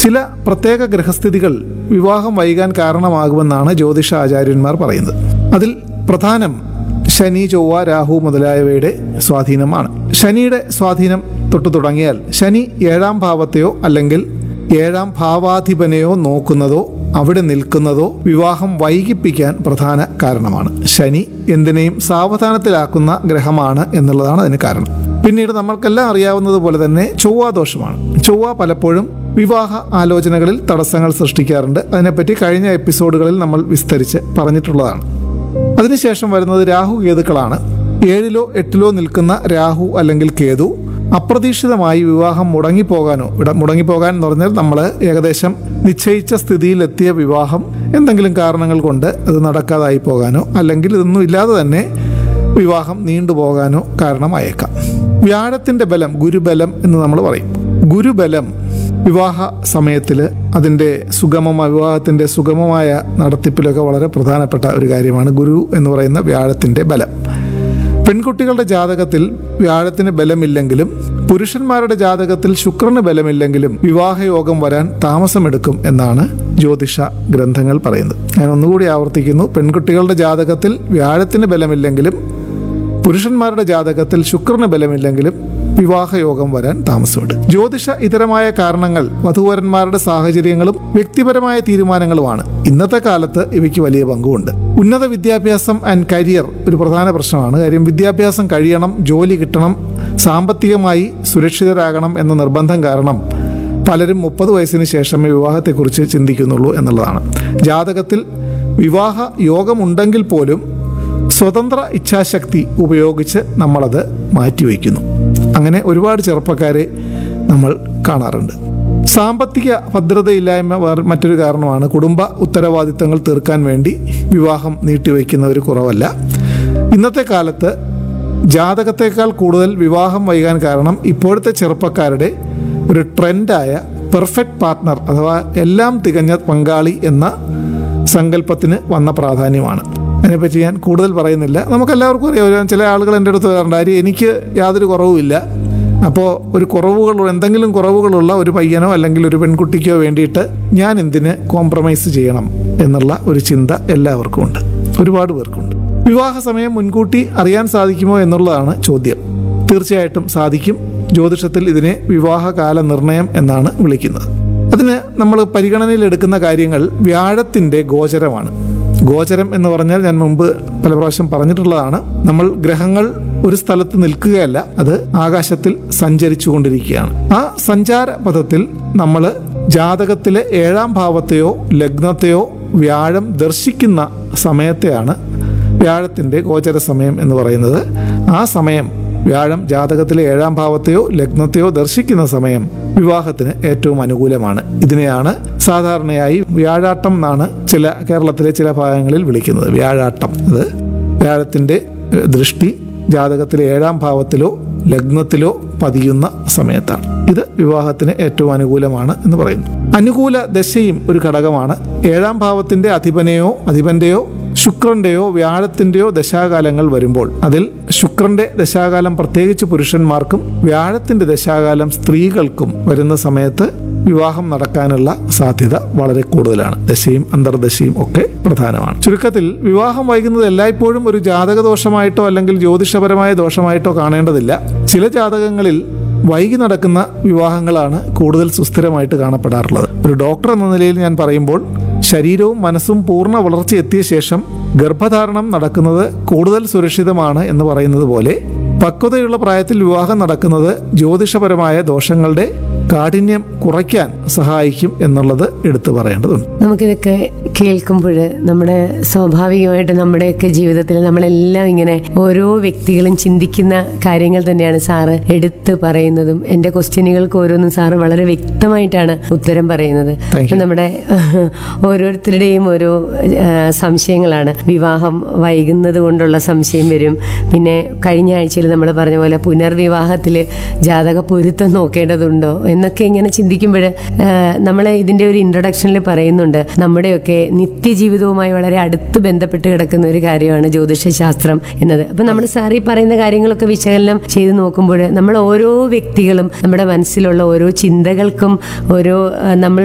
ചില പ്രത്യേക ഗ്രഹസ്ഥിതികൾ വിവാഹം വൈകാൻ കാരണമാകുമെന്നാണ് ജ്യോതിഷ ആചാര്യന്മാർ പറയുന്നത് അതിൽ പ്രധാനം ശനി ചൊവ്വ രാഹു മുതലായവയുടെ സ്വാധീനമാണ് ശനിയുടെ സ്വാധീനം തൊട്ടു തുടങ്ങിയാൽ ശനി ഏഴാം ഭാവത്തെയോ അല്ലെങ്കിൽ ഏഴാം ഭാവാധിപനെയോ നോക്കുന്നതോ അവിടെ നിൽക്കുന്നതോ വിവാഹം വൈകിപ്പിക്കാൻ പ്രധാന കാരണമാണ് ശനി എന്തിനേയും സാവധാനത്തിലാക്കുന്ന ഗ്രഹമാണ് എന്നുള്ളതാണ് അതിന് കാരണം പിന്നീട് നമ്മൾക്കെല്ലാം അറിയാവുന്നത് പോലെ തന്നെ ചൊവ്വ ദോഷമാണ് ചൊവ്വ പലപ്പോഴും വിവാഹ ആലോചനകളിൽ തടസ്സങ്ങൾ സൃഷ്ടിക്കാറുണ്ട് അതിനെപ്പറ്റി കഴിഞ്ഞ എപ്പിസോഡുകളിൽ നമ്മൾ വിസ്തരിച്ച് പറഞ്ഞിട്ടുള്ളതാണ് അതിനുശേഷം വരുന്നത് രാഹു കേതുക്കളാണ് ഏഴിലോ എട്ടിലോ നിൽക്കുന്ന രാഹു അല്ലെങ്കിൽ കേതു അപ്രതീക്ഷിതമായി വിവാഹം മുടങ്ങിപ്പോകാനോ ഇവിടെ മുടങ്ങിപ്പോകാൻ എന്ന് പറഞ്ഞാൽ നമ്മൾ ഏകദേശം നിശ്ചയിച്ച സ്ഥിതിയിലെത്തിയ വിവാഹം എന്തെങ്കിലും കാരണങ്ങൾ കൊണ്ട് അത് നടക്കാതായി പോകാനോ അല്ലെങ്കിൽ ഇതൊന്നും ഇല്ലാതെ തന്നെ വിവാഹം നീണ്ടുപോകാനോ കാരണമായേക്കാം വ്യാഴത്തിന്റെ ബലം ഗുരുബലം എന്ന് നമ്മൾ പറയും ഗുരുബലം വിവാഹ സമയത്തിൽ അതിൻ്റെ സുഗമമായ വിവാഹത്തിൻ്റെ സുഗമമായ നടത്തിപ്പിലൊക്കെ വളരെ പ്രധാനപ്പെട്ട ഒരു കാര്യമാണ് ഗുരു എന്ന് പറയുന്ന വ്യാഴത്തിൻ്റെ ബലം പെൺകുട്ടികളുടെ ജാതകത്തിൽ വ്യാഴത്തിന് ബലമില്ലെങ്കിലും പുരുഷന്മാരുടെ ജാതകത്തിൽ ശുക്രന് ബലമില്ലെങ്കിലും വിവാഹയോഗം വരാൻ താമസമെടുക്കും എന്നാണ് ജ്യോതിഷ ഗ്രന്ഥങ്ങൾ പറയുന്നത് ഞാൻ ഒന്നുകൂടി ആവർത്തിക്കുന്നു പെൺകുട്ടികളുടെ ജാതകത്തിൽ വ്യാഴത്തിന് ബലമില്ലെങ്കിലും പുരുഷന്മാരുടെ ജാതകത്തിൽ ശുക്രന് ബലമില്ലെങ്കിലും വിവാഹയോഗം വരാൻ താമസമുണ്ട് ജ്യോതിഷ ഇതരമായ കാരണങ്ങൾ വധുവരന്മാരുടെ സാഹചര്യങ്ങളും വ്യക്തിപരമായ തീരുമാനങ്ങളുമാണ് ഇന്നത്തെ കാലത്ത് ഇവയ്ക്ക് വലിയ പങ്കുമുണ്ട് ഉന്നത വിദ്യാഭ്യാസം ആൻഡ് കരിയർ ഒരു പ്രധാന പ്രശ്നമാണ് കാര്യം വിദ്യാഭ്യാസം കഴിയണം ജോലി കിട്ടണം സാമ്പത്തികമായി സുരക്ഷിതരാകണം എന്ന നിർബന്ധം കാരണം പലരും മുപ്പത് വയസ്സിന് ശേഷമേ വിവാഹത്തെക്കുറിച്ച് ചിന്തിക്കുന്നുള്ളൂ എന്നുള്ളതാണ് ജാതകത്തിൽ വിവാഹ യോഗമുണ്ടെങ്കിൽ പോലും സ്വതന്ത്ര ഇച്ഛാശക്തി ഉപയോഗിച്ച് നമ്മളത് മാറ്റിവെക്കുന്നു അങ്ങനെ ഒരുപാട് ചെറുപ്പക്കാരെ നമ്മൾ കാണാറുണ്ട് സാമ്പത്തിക ഭദ്രതയില്ലായ്മ വേറെ മറ്റൊരു കാരണമാണ് കുടുംബ ഉത്തരവാദിത്തങ്ങൾ തീർക്കാൻ വേണ്ടി വിവാഹം നീട്ടിവെക്കുന്നവർ കുറവല്ല ഇന്നത്തെ കാലത്ത് ജാതകത്തേക്കാൾ കൂടുതൽ വിവാഹം വൈകാൻ കാരണം ഇപ്പോഴത്തെ ചെറുപ്പക്കാരുടെ ഒരു ട്രെൻഡായ പെർഫെക്റ്റ് പാർട്ട്ണർ അഥവാ എല്ലാം തികഞ്ഞ പങ്കാളി എന്ന സങ്കല്പത്തിന് വന്ന പ്രാധാന്യമാണ് അതിനെപ്പറ്റി ഞാൻ കൂടുതൽ പറയുന്നില്ല നമുക്കെല്ലാവർക്കും അറിയാം ഒരു ചില ആളുകൾ എൻ്റെ അടുത്ത് പറയാറുണ്ട് ആര്യ എനിക്ക് യാതൊരു കുറവുമില്ല അപ്പോൾ ഒരു കുറവുകൾ എന്തെങ്കിലും കുറവുകളുള്ള ഒരു പയ്യനോ അല്ലെങ്കിൽ ഒരു പെൺകുട്ടിക്കോ വേണ്ടിയിട്ട് ഞാൻ എന്തിന് കോംപ്രമൈസ് ചെയ്യണം എന്നുള്ള ഒരു ചിന്ത എല്ലാവർക്കും ഉണ്ട് ഒരുപാട് പേർക്കുണ്ട് വിവാഹ സമയം മുൻകൂട്ടി അറിയാൻ സാധിക്കുമോ എന്നുള്ളതാണ് ചോദ്യം തീർച്ചയായിട്ടും സാധിക്കും ജ്യോതിഷത്തിൽ ഇതിനെ വിവാഹകാല നിർണയം എന്നാണ് വിളിക്കുന്നത് അതിന് നമ്മൾ പരിഗണനയിൽ എടുക്കുന്ന കാര്യങ്ങൾ വ്യാഴത്തിൻ്റെ ഗോചരമാണ് ഗോചരം എന്ന് പറഞ്ഞാൽ ഞാൻ മുമ്പ് പല പ്രാവശ്യം പറഞ്ഞിട്ടുള്ളതാണ് നമ്മൾ ഗ്രഹങ്ങൾ ഒരു സ്ഥലത്ത് നിൽക്കുകയല്ല അത് ആകാശത്തിൽ സഞ്ചരിച്ചു കൊണ്ടിരിക്കുകയാണ് ആ സഞ്ചാര പഥത്തിൽ നമ്മൾ ജാതകത്തിലെ ഏഴാം ഭാവത്തെയോ ലഗ്നത്തെയോ വ്യാഴം ദർശിക്കുന്ന സമയത്തെയാണ് വ്യാഴത്തിൻ്റെ ഗോചര സമയം എന്ന് പറയുന്നത് ആ സമയം വ്യാഴം ജാതകത്തിലെ ഏഴാം ഭാവത്തെയോ ലഗ്നത്തെയോ ദർശിക്കുന്ന സമയം വിവാഹത്തിന് ഏറ്റവും അനുകൂലമാണ് ഇതിനെയാണ് സാധാരണയായി വ്യാഴാട്ടം എന്നാണ് ചില കേരളത്തിലെ ചില ഭാഗങ്ങളിൽ വിളിക്കുന്നത് വ്യാഴാട്ടം അത് വ്യാഴത്തിൻ്റെ ഏഹ്, ദൃഷ്ടി ജാതകത്തിലെ ഏഴാം ഭാവത്തിലോ ലഗ്നത്തിലോ പതിയുന്ന സമയത്താണ് ഇത് വിവാഹത്തിന് ഏറ്റവും അനുകൂലമാണ് എന്ന് പറയുന്നു അനുകൂല ദശയും ഒരു ഘടകമാണ് ഏഴാം ഭാവത്തിന്റെ അധിപനെയോ അധിപന്റെയോ ശുക്രന്റെയോ വ്യാഴത്തിന്റെയോ ദശാകാലങ്ങൾ വരുമ്പോൾ അതിൽ ശുക്രന്റെ ദശാകാലം പ്രത്യേകിച്ച് പുരുഷന്മാർക്കും വ്യാഴത്തിന്റെ ദശാകാലം സ്ത്രീകൾക്കും വരുന്ന സമയത്ത് വിവാഹം നടക്കാനുള്ള സാധ്യത വളരെ കൂടുതലാണ് ദശയും അന്തർദശയും ഒക്കെ പ്രധാനമാണ് ചുരുക്കത്തിൽ വിവാഹം വൈകുന്നത് എല്ലായ്പ്പോഴും ഒരു ജാതക ദോഷമായിട്ടോ അല്ലെങ്കിൽ ജ്യോതിഷപരമായ ദോഷമായിട്ടോ കാണേണ്ടതില്ല ചില ജാതകങ്ങളിൽ വൈകി നടക്കുന്ന വിവാഹങ്ങളാണ് കൂടുതൽ സുസ്ഥിരമായിട്ട് കാണപ്പെടാറുള്ളത് ഒരു ഡോക്ടർ എന്ന നിലയിൽ ഞാൻ പറയുമ്പോൾ ശരീരവും മനസ്സും പൂർണ്ണ വളർച്ച എത്തിയ ശേഷം ഗർഭധാരണം നടക്കുന്നത് കൂടുതൽ സുരക്ഷിതമാണ് എന്ന് പറയുന്നത് പോലെ പക്വതയുള്ള പ്രായത്തിൽ വിവാഹം നടക്കുന്നത് ജ്യോതിഷപരമായ ദോഷങ്ങളുടെ കാഠിന്യം കുറയ്ക്കാൻ സഹായിക്കും എന്നുള്ളത് എടുത്തു പറയേണ്ടതുണ്ട് നമുക്കിതൊക്കെ കേൾക്കുമ്പോൾ നമ്മുടെ സ്വാഭാവികമായിട്ട് നമ്മുടെയൊക്കെ ജീവിതത്തിൽ നമ്മളെല്ലാം ഇങ്ങനെ ഓരോ വ്യക്തികളും ചിന്തിക്കുന്ന കാര്യങ്ങൾ തന്നെയാണ് സാറ് എടുത്ത് പറയുന്നതും എൻ്റെ ക്വസ്റ്റ്യനുകൾക്ക് ഓരോന്നും സാറ് വളരെ വ്യക്തമായിട്ടാണ് ഉത്തരം പറയുന്നത് Thank you. നമ്മുടെ ഓരോരുത്തരുടെയും ഓരോ ആ, സംശയങ്ങളാണ് വിവാഹം വൈകുന്നത് കൊണ്ടുള്ള സംശയം വരും പിന്നെ കഴിഞ്ഞ ആഴ്ചയിൽ നമ്മൾ പറഞ്ഞ പോലെ പുനർവിവാഹത്തിൽ ജാതക പൊരുത്തം നോക്കേണ്ടതുണ്ടോ എന്നൊക്കെ ഇങ്ങനെ ചിന്തിക്കുമ്പോൾ നമ്മൾ ഇതിൻ്റെ ഒരു ഇൻട്രൊഡക്ഷനിൽ പറയുന്നുണ്ട് നമ്മുടെയൊക്കെ നിത്യജീവിതവുമായി വളരെ അടുത്ത് ബന്ധപ്പെട്ട് കിടക്കുന്ന ഒരു കാര്യമാണ് ജ്യോതിഷശാസ്ത്രം എന്നത് അപ്പം നമ്മൾ സാർ ഈ പറയുന്ന കാര്യങ്ങളൊക്കെ വിശകലനം ചെയ്ത് നോക്കുമ്പോൾ നമ്മൾ ഓരോ വ്യക്തികളും നമ്മുടെ മനസ്സിലുള്ള ഓരോ ചിന്തകൾക്കും ഓരോ ആ, നമ്മൾ